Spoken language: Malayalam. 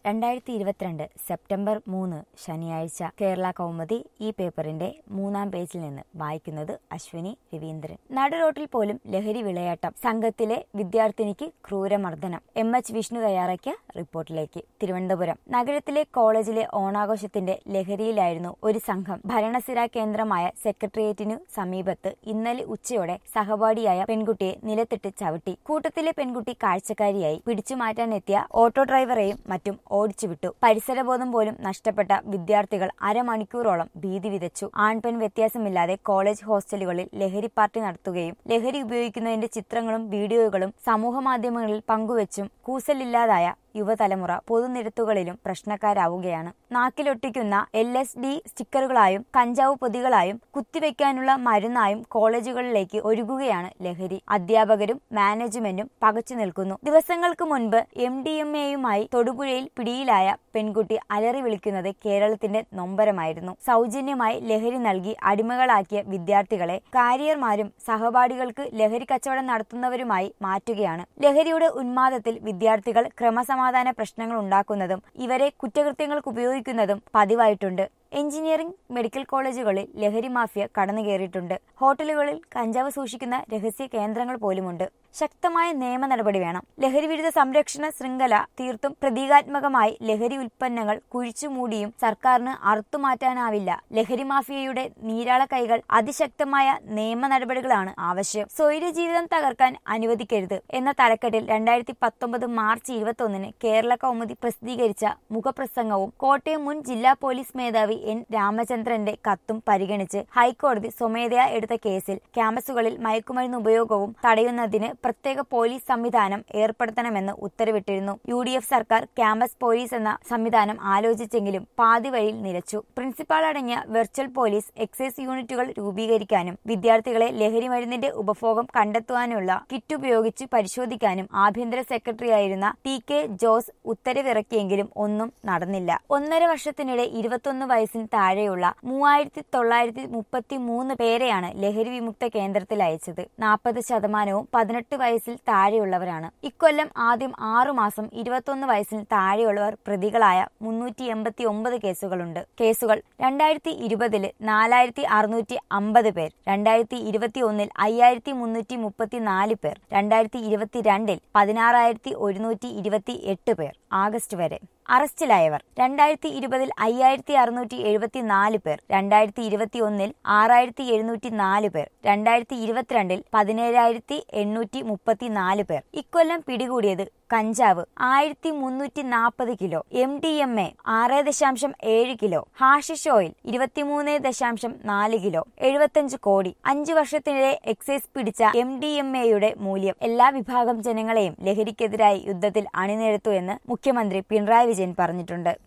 രണ്ടായിരത്തി ഇരുപത്തിരണ്ട് സെപ്റ്റംബർ മൂന്ന് ശനിയാഴ്ച കേരള കൗമുദി ഈ പേപ്പറിന്റെ മൂന്നാം പേജിൽ നിന്ന് വായിക്കുന്നത് അശ്വിനി രവീന്ദ്രൻ നടുറോട്ടിൽ പോലും ലഹരി വിളയാട്ടം സംഘത്തിലെ വിദ്യാർത്ഥിനിക്ക് ക്രൂരമർദ്ദനം എം എച്ച് വിഷ്ണു തയ്യാറാക്കിയ റിപ്പോർട്ടിലേക്ക് തിരുവനന്തപുരം നഗരത്തിലെ കോളേജിലെ ഓണാഘോഷത്തിന്റെ ലഹരിയിലായിരുന്നു ഒരു സംഘം ഭരണസിരാ കേന്ദ്രമായ സെക്രട്ടേറിയറ്റിനു സമീപത്ത് ഇന്നലെ ഉച്ചയോടെ സഹപാഠിയായ പെൺകുട്ടിയെ നിലത്തിട്ട് ചവിട്ടി കൂട്ടത്തിലെ പെൺകുട്ടി കാഴ്ചക്കാരിയായി പിടിച്ചു മാറ്റാനെത്തിയ ഓട്ടോ ഡ്രൈവറെയും മറ്റും ഓടിച്ചുവിട്ടു പരിസരബോധം പോലും നഷ്ടപ്പെട്ട വിദ്യാർത്ഥികൾ അരമണിക്കൂറോളം ഭീതി വിതച്ചു ആൺപെൺ വ്യത്യാസമില്ലാതെ കോളേജ് ഹോസ്റ്റലുകളിൽ ലഹരി പാർട്ടി നടത്തുകയും ലഹരി ഉപയോഗിക്കുന്നതിന്റെ ചിത്രങ്ങളും വീഡിയോകളും സമൂഹമാധ്യമങ്ങളിൽ പങ്കുവച്ചും കൂസലില്ലാതായ യുവതലമുറ പൊതുനിരത്തുകളിലും പ്രശ്നക്കാരാവുകയാണ് നാക്കിലൊട്ടിക്കുന്ന എൽ എസ് ഡി സ്റ്റിക്കറുകളായും കഞ്ചാവ് പൊതികളായും കുത്തിവെക്കാനുള്ള മരുന്നായും കോളേജുകളിലേക്ക് ഒരുങ്ങുകയാണ് ലഹരി അധ്യാപകരും മാനേജ്മെന്റും പകച്ചു നിൽക്കുന്നു ദിവസങ്ങൾക്ക് മുൻപ് എം ഡി എം എയുമായി തൊടുപുഴയിൽ പിടിയിലായ പെൺകുട്ടി അലറി വിളിക്കുന്നത് കേരളത്തിന്റെ നൊമ്പരമായിരുന്നു സൗജന്യമായി ലഹരി നൽകി അടിമകളാക്കിയ വിദ്യാർത്ഥികളെ കാരിയർമാരും സഹപാഠികൾക്ക് ലഹരി കച്ചവടം നടത്തുന്നവരുമായി മാറ്റുകയാണ് ലഹരിയുടെ ഉന്മാദത്തിൽ വിദ്യാർത്ഥികൾ ക്രമസമാ സമാധാന പ്രശ്നങ്ങൾ ഉണ്ടാക്കുന്നതും ഇവരെ കുറ്റകൃത്യങ്ങൾക്ക് ഉപയോഗിക്കുന്നതും പതിവായിട്ടുണ്ട് എഞ്ചിനീയറിംഗ് മെഡിക്കൽ കോളേജുകളിൽ ലഹരി മാഫിയ കടന്നുകയറിയിട്ടുണ്ട് ഹോട്ടലുകളിൽ കഞ്ചാവ് സൂക്ഷിക്കുന്ന രഹസ്യ കേന്ദ്രങ്ങൾ പോലുമുണ്ട് ശക്തമായ നിയമ നടപടി വേണം ലഹരി വിരുദ്ധ സംരക്ഷണ ശൃംഖല തീർത്തും പ്രതീകാത്മകമായി ലഹരി ഉൽപ്പന്നങ്ങൾ കുഴിച്ചുമൂടിയും സർക്കാരിന് അറുത്തുമാറ്റാനാവില്ല ലഹരി മാഫിയയുടെ നീരാള കൈകൾ അതിശക്തമായ നിയമ നടപടികളാണ് ആവശ്യം സ്വൈര്യ ജീവിതം തകർക്കാൻ അനുവദിക്കരുത് എന്ന തലക്കെട്ടിൽ രണ്ടായിരത്തി പത്തൊമ്പത് മാർച്ച് ഇരുപത്തി ഒന്നിന് കേരള കൗമുദി പ്രസിദ്ധീകരിച്ച മുഖപ്രസംഗവും കോട്ടയം മുൻ ജില്ലാ പോലീസ് മേധാവി എൻ രാമചന്ദ്രന്റെ കത്തും പരിഗണിച്ച് ഹൈക്കോടതി സ്വമേധയാ എടുത്ത കേസിൽ ക്യാമ്പസുകളിൽ മയക്കുമരുന്ന് ഉപയോഗവും തടയുന്നതിന് പ്രത്യേക പോലീസ് സംവിധാനം ഏർപ്പെടുത്തണമെന്ന് ഉത്തരവിട്ടിരുന്നു യു ഡി എഫ് സർക്കാർ ക്യാമ്പസ് പോലീസ് എന്ന സംവിധാനം ആലോചിച്ചെങ്കിലും പാതി വഴിയിൽ നിലച്ചു പ്രിൻസിപ്പാൾ അടങ്ങിയ വെർച്വൽ പോലീസ് എക്സൈസ് യൂണിറ്റുകൾ രൂപീകരിക്കാനും വിദ്യാർത്ഥികളെ ലഹരി മരുന്നിന്റെ ഉപഭോഗം കണ്ടെത്തുവാനുള്ള കിറ്റ് ഉപയോഗിച്ച് പരിശോധിക്കാനും ആഭ്യന്തര സെക്രട്ടറിയായിരുന്ന ടി കെ ജോസ് ഉത്തരവിറക്കിയെങ്കിലും ഒന്നും നടന്നില്ല ഒന്നര വർഷത്തിനിടെ ഇരുപത്തൊന്ന് വയസ്സിന് താഴെയുള്ള മൂവായിരത്തി തൊള്ളായിരത്തി മുപ്പത്തി മൂന്ന് പേരെയാണ് ലഹരി വിമുക്ത കേന്ദ്രത്തിൽ അയച്ചത് നാൽപ്പത് ശതമാനവും പതിനെട്ട് വയസ്സിൽ താഴെയുള്ളവരാണ് ഇക്കൊല്ലം ആദ്യം ആറുമാസം ഇരുപത്തൊന്ന് വയസ്സിന് താഴെയുള്ളവർ പ്രതികളായ മുന്നൂറ്റി എൺപത്തി ഒമ്പത് കേസുകളുണ്ട് കേസുകൾ രണ്ടായിരത്തി ഇരുപതില് നാലായിരത്തി അറുന്നൂറ്റി അമ്പത് പേർ രണ്ടായിരത്തി ഇരുപത്തി ഒന്നിൽ അയ്യായിരത്തി മുന്നൂറ്റി മുപ്പത്തി നാല് പേർ രണ്ടായിരത്തി ഇരുപത്തിരണ്ടിൽ പതിനാറായിരത്തി ഒരുന്നൂറ്റി ഇരുപത്തി എട്ട് പേർ ആഗസ്റ്റ് വരെ അറസ്റ്റിലായവർ രണ്ടായിരത്തി ഇരുപതിൽ അയ്യായിരത്തി അറുന്നൂറ്റി എഴുപത്തി നാല് പേർ രണ്ടായിരത്തി ഇരുപത്തി ഒന്നിൽ ആറായിരത്തി എഴുന്നൂറ്റി നാല് പേർ രണ്ടായിരത്തി ഇരുപത്തിരണ്ടിൽ പതിനേഴായിരത്തി എണ്ണൂറ്റി മുപ്പത്തി നാല് പേർ ഇക്കൊല്ലം പിടികൂടിയത് കഞ്ചാവ് ആയിരത്തി മുന്നൂറ്റി നാൽപ്പത് kilo M D M A ആറ് ദശാംശം ഏഴ് കിലോ ഹാഷിഷ് ഓയിൽ ഇരുപത്തിമൂന്ന് ദശാംശം നാല് കിലോ എഴുപത്തഞ്ച് കോടി അഞ്ചു വർഷത്തിനിടെ എക്സൈസ് പിടിച്ച എം ഡി എം എയുടെ മൂല്യം എല്ലാ വിഭാഗം ജനങ്ങളെയും ലഹരിക്കെതിരായി യുദ്ധത്തിൽ അണിനിരത്തു എന്ന് മുഖ്യമന്ത്രി പിണറായി വിജയൻ പറഞ്ഞിട്ടുണ്ട്